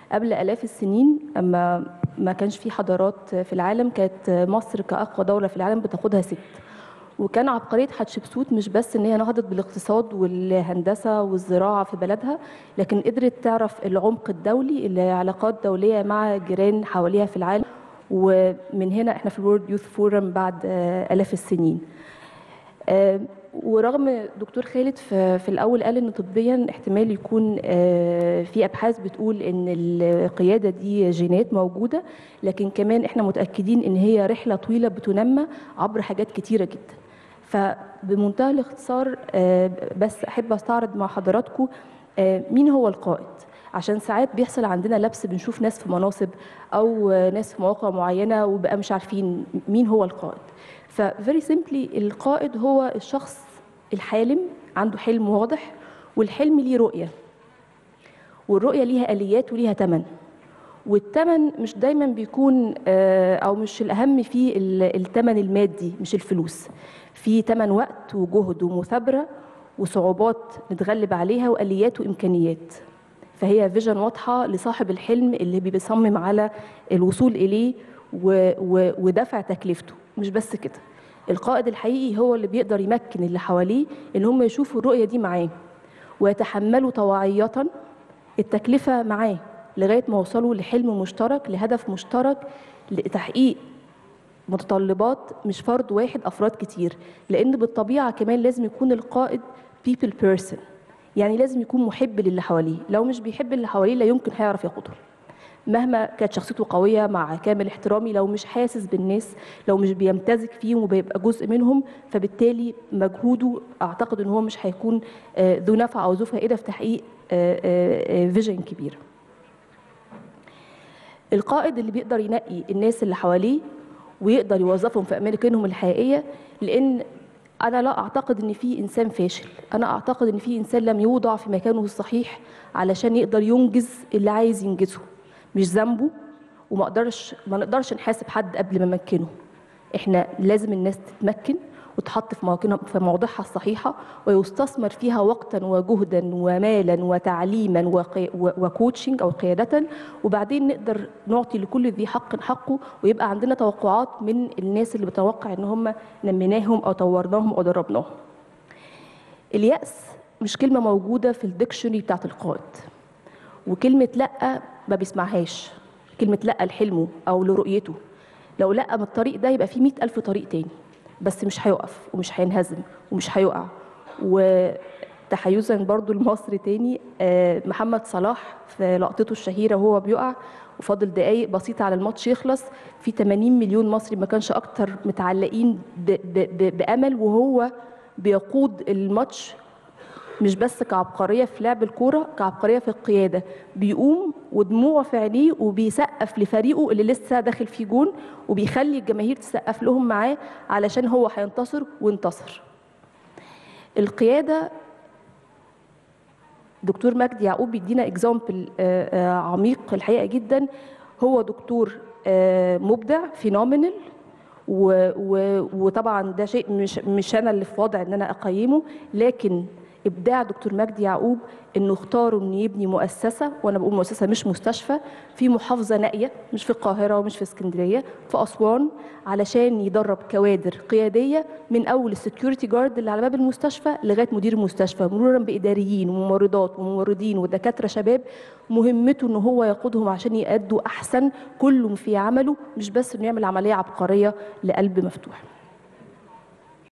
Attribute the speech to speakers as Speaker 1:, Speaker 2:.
Speaker 1: قبل آلاف السنين أما ما كانش في حضارات في العالم كانت مصر كأقوى دولة في العالم بتاخدها ست وكان عبقرية حتشبسوت مش بس إن هي نهضت بالاقتصاد والهندسة والزراعة في بلدها لكن قدرت تعرف العمق الدولي العلاقات دولية مع جيران حواليها في العالم ومن هنا احنا في الورد يوث فورم بعد آه، آلاف السنين آه، ورغم دكتور خالد في, في الاول قال ان طبيا احتمال يكون آه، في ابحاث بتقول ان القياده دي جينات موجوده لكن كمان احنا متاكدين ان هي رحله طويله بتنمى عبر حاجات كتيره جدا فبمنتهى الاختصار آه، بس احب استعرض مع حضراتكم آه، مين هو القائد عشان ساعات بيحصل عندنا لبس بنشوف ناس في مناصب او ناس في مواقع معينه وبقى مش عارفين مين هو القائد ففيري سيمبلي القائد هو الشخص الحالم عنده حلم واضح والحلم ليه رؤيه والرؤيه ليها اليات وليها ثمن والثمن مش دايما بيكون آه، او مش الاهم فيه الثمن المادي مش الفلوس في ثمن وقت وجهد ومثابره وصعوبات نتغلب عليها واليات وامكانيات فهي فيجن واضحه لصاحب الحلم اللي بيصمم على الوصول اليه ودفع تكلفته مش بس كده القائد الحقيقي هو اللي بيقدر يمكن اللي حواليه ان هم يشوفوا الرؤيه دي معاه ويتحملوا طواعية التكلفه معاه لغايه ما يوصلوا لحلم مشترك لهدف مشترك لتحقيق متطلبات مش فرد واحد افراد كتير لان بالطبيعه كمان لازم يكون القائد people person يعني لازم يكون محب للي حواليه لو مش بيحب اللي حواليه لا يمكن هيعرف يقودهم مهما كانت شخصيته قويه مع كامل احترامي لو مش حاسس بالناس لو مش بيمتزج فيهم وبيبقى جزء منهم فبالتالي مجهوده اعتقد ان هو مش هيكون آه، ذو نفع او ذو فائده في تحقيق فيجن كبير القائد اللي بيقدر ينقي الناس اللي حواليه ويقدر يوظفهم في اماكنهم الحقيقيه لان انا لا اعتقد ان في انسان فاشل انا اعتقد ان في انسان لم يوضع في مكانه الصحيح علشان يقدر ينجز اللي عايز ينجزه مش ذنبه وما اقدرش ما نقدرش نحاسب حد قبل ما نمكنه احنا لازم الناس تتمكن وتحط في مواقعها في مواضعها الصحيحه ويستثمر فيها وقتا وجهدا ومالا وتعليما وكوتشنج او قياده وبعدين نقدر نعطي لكل ذي حق حقه ويبقى عندنا توقعات من الناس اللي بتوقع ان هم نميناهم او طورناهم او دربناهم. اليأس مش كلمه موجوده في الديكشنري بتاعت القائد وكلمه لا ما بيسمعهاش كلمة لأ لحلمه أو لرؤيته لو لأ من الطريق ده يبقى في مئة ألف طريق تاني بس مش هيقف ومش هينهزم ومش هيقع وتحيزا برضو لمصر تاني آه، محمد صلاح في لقطته الشهيرة وهو بيقع وفاضل دقايق بسيطة على الماتش يخلص في 80 مليون مصري ما كانش أكتر متعلقين بأمل وهو بيقود الماتش مش بس كعبقريه في لعب الكوره كعبقريه في القياده بيقوم ودموعه في عينيه وبيسقف لفريقه اللي لسه داخل فيه جون وبيخلي الجماهير تسقف لهم معاه علشان هو هينتصر وانتصر القياده دكتور مجدي يعقوب بيدينا اكزامبل آه، آه، عميق الحقيقه جدا هو دكتور آه، مبدع فينومينال وطبعا ده شيء مش مش انا اللي في وضع ان انا اقيمه لكن ابداع دكتور مجدي يعقوب انه اختاروا انه يبني مؤسسه وانا بقول مؤسسه مش مستشفى في محافظه نائيه مش في القاهره ومش في اسكندريه في اسوان علشان يدرب كوادر قياديه من اول السكيورتي جارد اللي على باب المستشفى لغايه مدير المستشفى مرورا باداريين وممرضات وممرضين ودكاتره شباب مهمته ان هو يقودهم عشان يأدوا احسن كل في عمله مش بس انه يعمل عمليه عبقريه لقلب مفتوح